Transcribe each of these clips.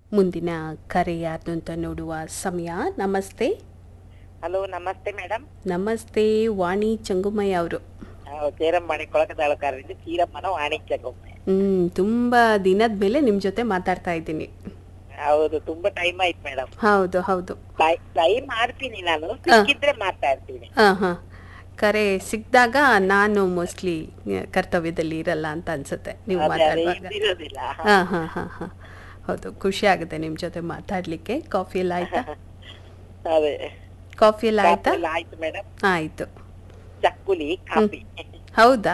ಮುಂದಿನ ಕರೆ ಯಾರ್ದು ಅಂತ ನೋಡುವ ಸಮಯ ನಮಸ್ತೆ ಹಲೋ ನಮಸ್ತೆ ಮೇಡಮ್ ನಮಸ್ತೆ ವಾಣಿ ಚಂಗುಮಯ್ಯ ಅವರು ಚೇರಮ್ಮನೆ ಕೊಳಕದಾಳಕಾರರಿಂದ ಚೀರಮ್ಮನ ವಾಣಿಜ್ಯಕ್ಕೊಮ್ಮೆ ಹ್ಮ್ ತುಂಬಾ ದಿನದ ಮೇಲೆ ನಿಮ್ ಜೊತೆ ಮಾತಾಡ್ತಾ ಇದ್ದೀನಿ ಹೌದು ತುಂಬಾ ಟೈಮ್ ಆಯ್ತು ಮೇಡಮ್ ಹೌದು ಹೌದು ಟ್ರೈ ಮಾಡ್ತೀನಿ ನಾನು ಸಿಕ್ಕಿದ್ರೆ ಮಾತಾಡ್ತೀನಿ ಹಾ ಹಾ ಕರೆ ಸಿಕ್ಕಿದಾಗ ನಾನು ಮೋಸ್ಟ್ಲಿ ಕರ್ತವ್ಯದಲ್ಲಿ ಇರಲ್ಲ ಅಂತ ಅನ್ಸುತ್ತೆ ನೀವು ಅದೇ ಅದೇ ಮಾತಾಡುವಾಗ ಇದ್ದಿರೋದಿಲ್ಲ ಹಾ ಹಾ ಹಾ ಹಾ ಹೌದು ಖುಷಿ ಆಗುತ್ತೆ ನಿಮ್ ಜೊತೆ ಮಾತಾಡ್ಲಿಕ್ಕೆ ಕಾಫಿ ಎಲ್ಲ ಆಯ್ತಾ ಅದೇ ಕಾಫಿ ಎಲ್ಲ ಆಯ್ತಾ ಎಲ್ಲ ಆಯ್ತು ಮೇಡಮ್ ಆಯ್ತು ಚಕ್ಕುಲಿ ಕಾಫಿ ಹೌದಾ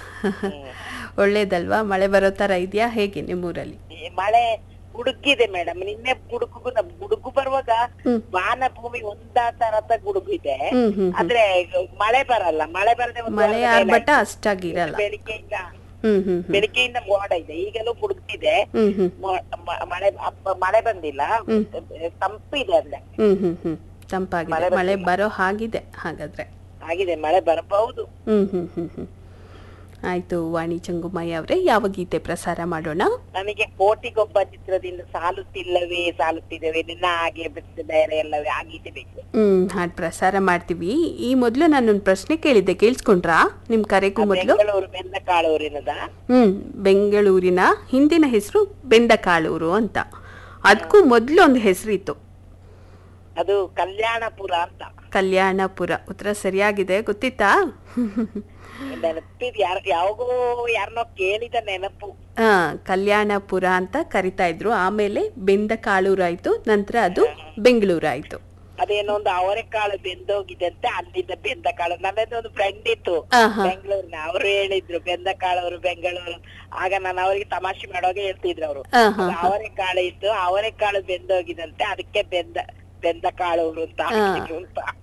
ಒಳ್ಳೇದಲ್ವಾ ಮಳೆ ಬರೋ ತರ ಇದೆಯಾ ಹೇಗೆ ನಿಮ್ಮೂರಲ್ಲಿ ಈ ಮಳೆ ಗುಡುಗಿದೆ ಮೇಡಮ್ ನಿನ್ನೆ ಗುಡುಗು ನಮ್ ಗುಡುಗು ಬರುವಾಗ ಹ್ಮ್. ವಾನ ಭೂಮಿ ಒಂದಾ ತರದ ಗುಡುಗು ಇದೆ ಹ್ಮ್ ಹ್ಮ್ ಹ್ಮ್. ಆದ್ರೆ ಮಳೆ ಬರಲ್ಲ ಮಳೆ ಬರದೆ ಒಂದು ಮಳೆ ವಾರದ ಮೇಲೆ ಆರ್ಭಟ ಅಷ್ಟಾಗಿರಲ್ಲ ಬೆಳಿಗ್ಗೆಯಿಂದ ಹ್ಮ್ ಹ್ಮ್ ಹ್ಮ್ ಬೆಳಿಗ್ಗೆಯಿಂದ ಮೋಡ ಇದೆ ಈಗಲೂ ಗುಡುಗ್ತಿದೆ ಹ್ಮ್ ಹ್ಮ್ ಮೊ- ಮ- ಮಳೆ ಅಪ್ಪ- ಮಳೆ ಬಂದಿಲ್ಲ ಹ್ಮ್. ತಂಪಿದೆ ಅಂದ್ರೆ ಹ್ಮ್ ಹ್ಮ್ ಹ್ಮ್ ತಂಪಾಗಿದೆ ಮಳೆ ಮಳೆ ಬಂದಿಲ್ಲ. ಬರೋ ಹಾಗಿದೆ ಹಾಗಾದ್ರೆ ಆಗಿದೆ ಮಳೆ ಬರಬಹುದು ಹ್ಮ್ ಹ್ಮ್ ಹ್ಮ್ ಹ್ಮ್ ಆಯ್ತು ವಾಣಿ ಚಂಗುಮಯ್ಯ ಅವರೇ ಯಾವ ಗೀತೆ ಪ್ರಸಾರ ಮಾಡೋಣ ನನಗೆ ಕೋಟಿಗೊಬ್ಬ ಚಿತ್ರದಿಂದ ಸಾಲುತ್ತಿಲ್ಲವೇ ಸಾಲುತ್ತಿದ್ದೇವೆ ನಿನ್ನ ಹಾಗೆ ಬೆತ್ತ ಬೇರೆ ಎಲ್ಲವೇ ಆಗೀತೆ ಬೇಕು ಹ್ಮ್ ಹಾಡ್ ಪ್ರಸಾರ ಮಾಡ್ತೀವಿ ಈ ಮೊದಲು ನಾನೊಂದು ಪ್ರಶ್ನೆ ಕೇಳಿದ್ದೆ ಕೇಳಿಸ್ಕೊಂಡ್ರಾ ನಿಮ್ ಕರೆಗೂ ಮೊದಲು ಬೆಂಗಳೂರು ಬೆಂದ ಕಾಳೂರಿನದ ಹ್ಮ್ ಬೆಂಗಳೂರಿನ ಹಿಂದಿನ ಹೆಸರು ಬೆಂದಕಾಳೂರು ಅಂತ ಅದಕ್ಕೂ ಮೊದಲು ಒಂದು ಹೆಸರಿತ್ತು ಅದು ಕಲ್ಯಾಣಪುರ ಅಂತ ಕಲ್ಯಾಣಪುರ ಉತ್ತರ ಸರಿಯಾಗಿದೆ ಗೊತ್ತಿತ್ತಾ ನೆನಪಿದ್ ಯಾರ ಯಾವಾಗೋ ಯಾರನ್ನೋ ಕೇಳಿದ ನೆನಪು ಹಾ ಕಲ್ಯಾಣಪುರ ಅಂತ ಕರಿತಾ ಇದ್ರು ಆಮೇಲೆ ಬೆಂದಕಾಳೂರು ಆಯ್ತು ನಂತರ ಅದು ಬೆಂಗಳೂರು ಆಯ್ತು ಅದೇನೋ ಒಂದು ಅವರೆಕಾಳು ಬೆಂದೋಗಿದೆ ಅಂತ ಅಲ್ಲಿಂದ ಬೆಂದ ಕಾಳು ನನ್ನದು ಒಂದು ಫ್ರೆಂಡ್ ಇತ್ತು ಆಹಾ. ಬೆಂಗಳೂರಿನ ಅವರು ಹೇಳಿದ್ರು ಬೆಂದ ಕಾಳವರು ಬೆಂಗಳೂರು ಆಗ ನಾನು ಅವರಿಗೆ ತಮಾಷೆ ಮಾಡುವಾಗ ಹೇಳ್ತಿದ್ರು ಅವರು ಆಹಾ. ಅವರೆಕಾಳು ಇತ್ತು ಅವರೆಕಾಳು ಬೆಂದೋಗಿದಂತೆ ಅದಕ್ಕೆ ಬೆಂದ ಬೆಂದ ಕಾಳೂರು ಅಂತ ಹಾಕಿದ್ರು ಅಂತ